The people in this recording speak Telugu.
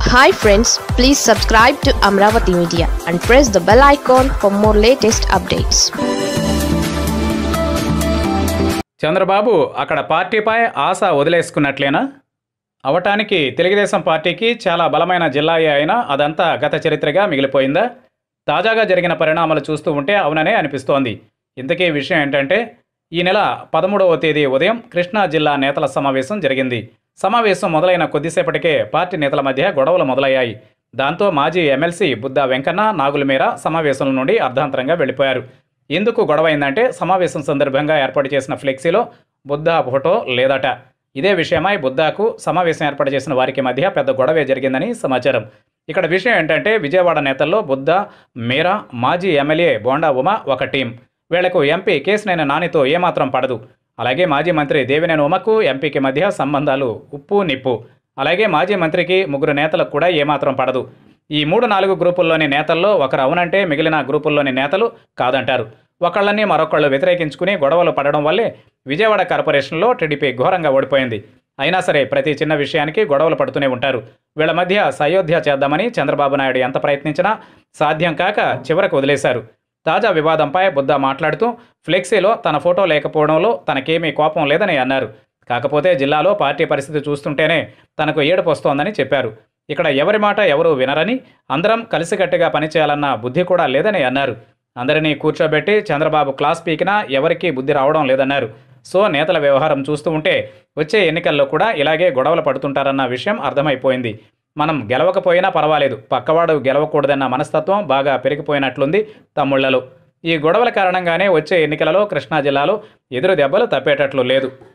hi friends please subscribe to Amaravati media and press the bell icon for more latest updates Chandrababu అక్కడ పార్టీపై ఆశ వదిలేసుకున్నట్లేనా అవటానికి తెలుగుదేశం పార్టీకి చాలా బలమైన జిల్లా అయినా అదంతా గత చరిత్రగా మిగిలిపోయిందా తాజాగా జరిగిన పరిణామాలు చూస్తూ ఉంటే అవుననే అనిపిస్తోంది ఇంతకీ విషయం ఏంటంటే ఈ నెల పదమూడవ తేదీ ఉదయం కృష్ణా జిల్లా నేతల సమావేశం జరిగింది సమావేశం మొదలైన కొద్దిసేపటికే పార్టీ నేతల మధ్య గొడవలు మొదలయ్యాయి దాంతో మాజీ ఎమ్మెల్సీ బుద్ధా వెంకన్న నాగులమీర సమావేశం నుండి అర్ధాంతరంగా వెళ్ళిపోయారు ఎందుకు గొడవైందంటే సమావేశం సందర్భంగా ఏర్పాటు చేసిన ఫ్లెక్సీలో బుద్ధా ఫోటో లేదట ఇదే విషయమై బుద్ధాకు సమావేశం ఏర్పాటు చేసిన వారికి మధ్య పెద్ద గొడవే జరిగిందని సమాచారం ఇక్కడ విషయం ఏంటంటే విజయవాడ నేతల్లో బుద్ధ మీరా మాజీ ఎమ్మెల్యే బోండా ఉమ ఒక టీం వీళ్లకు ఎంపీ కేసినేని నానితో ఏమాత్రం పడదు అలాగే మాజీ మంత్రి దేవినేని ఉమకు ఎంపీకి మధ్య సంబంధాలు ఉప్పు నిప్పు అలాగే మాజీ మంత్రికి ముగ్గురు నేతలకు కూడా ఏమాత్రం పడదు ఈ మూడు నాలుగు గ్రూపుల్లోని నేతల్లో ఒకరు అవునంటే మిగిలిన గ్రూపుల్లోని నేతలు కాదంటారు ఒకళ్ళని మరొకళ్ళు వ్యతిరేకించుకుని గొడవలు పడడం వల్లే విజయవాడ కార్పొరేషన్లో టీడీపీ ఘోరంగా ఓడిపోయింది అయినా సరే ప్రతి చిన్న విషయానికి గొడవలు పడుతూనే ఉంటారు వీళ్ళ మధ్య సయోధ్య చేద్దామని చంద్రబాబు నాయుడు ఎంత ప్రయత్నించినా సాధ్యం కాక చివరకు వదిలేశారు తాజా వివాదంపై బుద్ధ మాట్లాడుతూ ఫ్లెక్సీలో తన ఫోటో లేకపోవడంలో తనకేమీ కోపం లేదని అన్నారు కాకపోతే జిల్లాలో పార్టీ పరిస్థితి చూస్తుంటేనే తనకు ఏడుపు వస్తోందని చెప్పారు ఇక్కడ ఎవరి మాట ఎవరు వినరని అందరం కలిసికట్టుగా పనిచేయాలన్న బుద్ధి కూడా లేదని అన్నారు అందరినీ కూర్చోబెట్టి చంద్రబాబు క్లాస్ పీకినా ఎవరికీ బుద్ధి రావడం లేదన్నారు సో నేతల వ్యవహారం చూస్తూ ఉంటే వచ్చే ఎన్నికల్లో కూడా ఇలాగే గొడవలు పడుతుంటారన్న విషయం అర్థమైపోయింది మనం గెలవకపోయినా పర్వాలేదు పక్కవాడు గెలవకూడదన్న మనస్తత్వం బాగా పెరిగిపోయినట్లుంది తమ్ముళ్లలో ఈ గొడవల కారణంగానే వచ్చే ఎన్నికలలో కృష్ణా జిల్లాలో ఎదురు దెబ్బలు తప్పేటట్లు లేదు